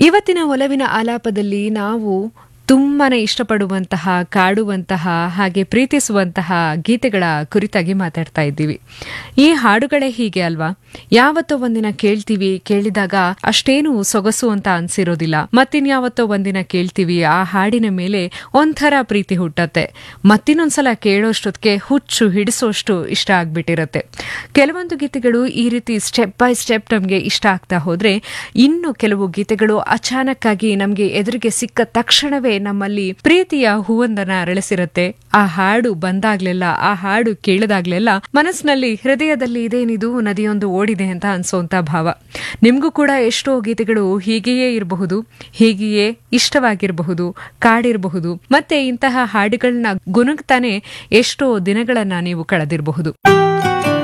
ಇವತ್ತಿನ ಒಲವಿನ ಆಲಾಪದಲ್ಲಿ ನಾವು ತುಂಬಾನೇ ಇಷ್ಟಪಡುವಂತಹ ಕಾಡುವಂತಹ ಹಾಗೆ ಪ್ರೀತಿಸುವಂತಹ ಗೀತೆಗಳ ಕುರಿತಾಗಿ ಮಾತಾಡ್ತಾ ಇದ್ದೀವಿ ಈ ಹಾಡುಗಳೇ ಹೀಗೆ ಅಲ್ವಾ ಯಾವತ್ತೋ ಒಂದಿನ ಕೇಳ್ತೀವಿ ಕೇಳಿದಾಗ ಅಷ್ಟೇನು ಸೊಗಸು ಅಂತ ಅನ್ಸಿರೋದಿಲ್ಲ ಮತ್ತಿನ್ಯಾವತ್ತೋ ಒಂದಿನ ಕೇಳ್ತೀವಿ ಆ ಹಾಡಿನ ಮೇಲೆ ಒಂಥರ ಪ್ರೀತಿ ಹುಟ್ಟತ್ತೆ ಮತ್ತಿನ್ನೊಂದ್ಸಲ ಕೇಳೋಷ್ಟೊತ್ತಿಗೆ ಹುಚ್ಚು ಹಿಡಿಸೋಷ್ಟು ಇಷ್ಟ ಆಗ್ಬಿಟ್ಟಿರತ್ತೆ ಕೆಲವೊಂದು ಗೀತೆಗಳು ಈ ರೀತಿ ಸ್ಟೆಪ್ ಬೈ ಸ್ಟೆಪ್ ನಮಗೆ ಇಷ್ಟ ಆಗ್ತಾ ಹೋದ್ರೆ ಇನ್ನು ಕೆಲವು ಗೀತೆಗಳು ಅಚಾನಕ್ ಆಗಿ ನಮಗೆ ಎದುರಿಗೆ ಸಿಕ್ಕ ತಕ್ಷಣವೇ ನಮ್ಮಲ್ಲಿ ಪ್ರೀತಿಯ ಹೂವೊಂದನ್ನ ಅರಳಿಸಿರತ್ತೆ ಆ ಹಾಡು ಬಂದಾಗ್ಲೆಲ್ಲ ಆ ಹಾಡು ಕೇಳಿದಾಗ್ಲೆಲ್ಲ ಮನಸ್ಸಿನಲ್ಲಿ ಹೃದಯದಲ್ಲಿ ಇದೇನಿದು ನದಿಯೊಂದು ಓಡಿದೆ ಅಂತ ಅನ್ಸೋಂತ ಭಾವ ನಿಮ್ಗೂ ಕೂಡ ಎಷ್ಟೋ ಗೀತೆಗಳು ಹೀಗೆಯೇ ಇರಬಹುದು ಹೀಗೆಯೇ ಇಷ್ಟವಾಗಿರಬಹುದು ಕಾಡಿರಬಹುದು ಮತ್ತೆ ಇಂತಹ ಹಾಡುಗಳನ್ನ ಗುನುಗ್ತಾನೆ ಎಷ್ಟೋ ದಿನಗಳನ್ನ ನೀವು ಕಳೆದಿರಬಹುದು